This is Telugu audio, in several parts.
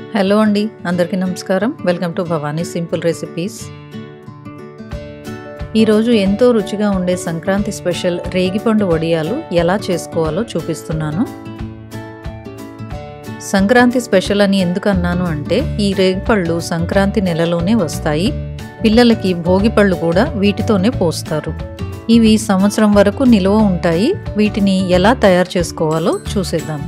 హలో అండి అందరికీ నమస్కారం welcome to Bhavani simple recipes ఈరోజు ఎంతో రుచిగా ఉండే సంక్రాంతి స్పెషల్ రేగిపండు వడియాలు ఎలా చేసుకోవాలో చూపిస్తున్నాను సంక్రాంతి స్పెషల్ అని ఎందుకు అన్నాను అంటే ఈ రేగిపళ్ళు సంక్రాంతి నెలలోనే వస్తాయి పిల్లలకి భోగిపళ్ళు కూడా వీటితోనే పోస్తారు ఇవి సంవత్సరం వరకు నిల్వ ఉంటాయి వీటిని ఎలా తయారు చేసుకోవాలో చూసేద్దాం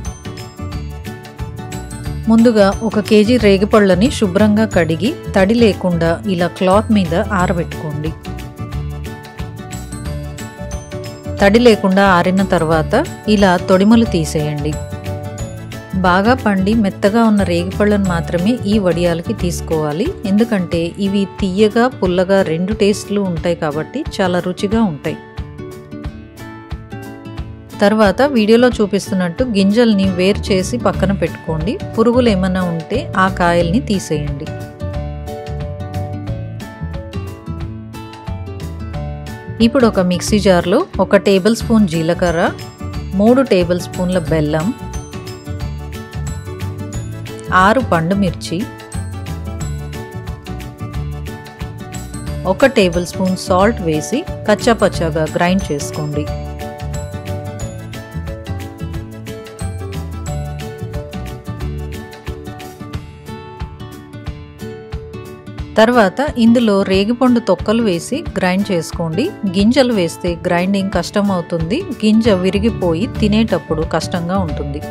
ముందుగా ఒక కేజీ రేగిపళ్ళని శుభ్రంగా కడిగి తడి లేకుండా ఇలా క్లాత్ మీద ఆరబెట్టుకోండి తడి లేకుండా ఆరిన తర్వాత ఇలా తొడిమలు తీసేయండి బాగా పండి మెత్తగా ఉన్న రేగిపళ్ళను మాత్రమే ఈ వడియాలకి తీసుకోవాలి ఎందుకంటే ఇవి తీయగా పుల్లగా రెండు టేస్ట్లు ఉంటాయి కాబట్టి చాలా రుచిగా ఉంటాయి తర్వాత వీడియోలో చూపిస్తున్నట్టు గింజల్ని వేరు చేసి పక్కన పెట్టుకోండి పురుగులు ఏమైనా ఉంటే ఆ కాయల్ని తీసేయండి ఇప్పుడు ఒక మిక్సీ జార్లో ఒక టేబుల్ స్పూన్ జీలకర్ర మూడు టేబుల్ స్పూన్ల బెల్లం ఆరు పండు మిర్చి ఒక టేబుల్ స్పూన్ సాల్ట్ వేసి కచ్చాపచ్చాగా గ్రైండ్ చేసుకోండి తర్వాత ఇందులో రేగిపండు తొక్కలు వేసి గ్రైండ్ చేసుకోండి గింజలు వేస్తే గ్రైండింగ్ కష్టం అవుతుంది గింజ విరిగిపోయి తినేటప్పుడు కష్టంగా ఉంటుంది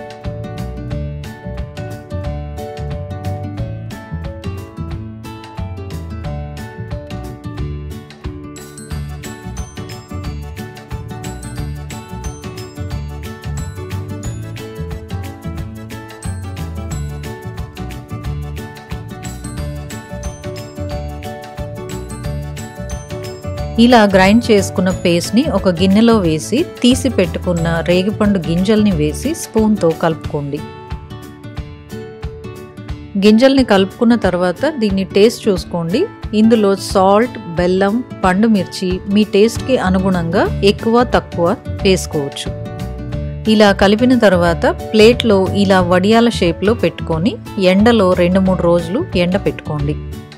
ఇలా గ్రైండ్ చేసుకున్న పేస్ట్ని ఒక గిన్నెలో వేసి తీసి పెట్టుకున్న రేగిపండు గింజల్ని వేసి స్పూన్తో కలుపుకోండి గింజల్ని కలుపుకున్న తర్వాత దీన్ని టేస్ట్ చూసుకోండి ఇందులో సాల్ట్ బెల్లం పండు మిర్చి మీ టేస్ట్కి అనుగుణంగా ఎక్కువ తక్కువ వేసుకోవచ్చు ఇలా కలిపిన తర్వాత ప్లేట్లో ఇలా వడియాల షేప్లో పెట్టుకొని ఎండలో రెండు మూడు రోజులు ఎండ పెట్టుకోండి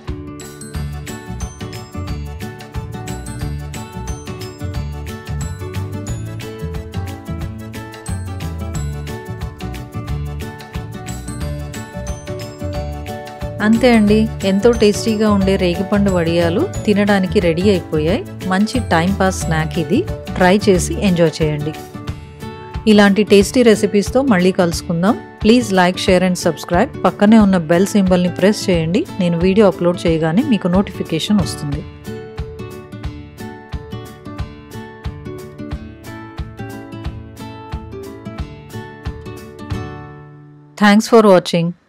అంతే అండి ఎంతో టేస్టీగా ఉండే రేగిపండు వడియాలు తినడానికి రెడీ అయిపోయాయి మంచి టైం పాస్ స్నాక్ ఇది ట్రై చేసి ఎంజాయ్ చేయండి ఇలాంటి టేస్టీ రెసిపీస్తో మళ్ళీ కలుసుకుందాం please like share and subscribe పక్కనే ఉన్న బెల్ సింబల్ని ప్రెస్ చేయండి నేను వీడియో అప్లోడ్ చేయగానే మీకు నోటిఫికేషన్ వస్తుంది థ్యాంక్స్ ఫర్ వాచింగ్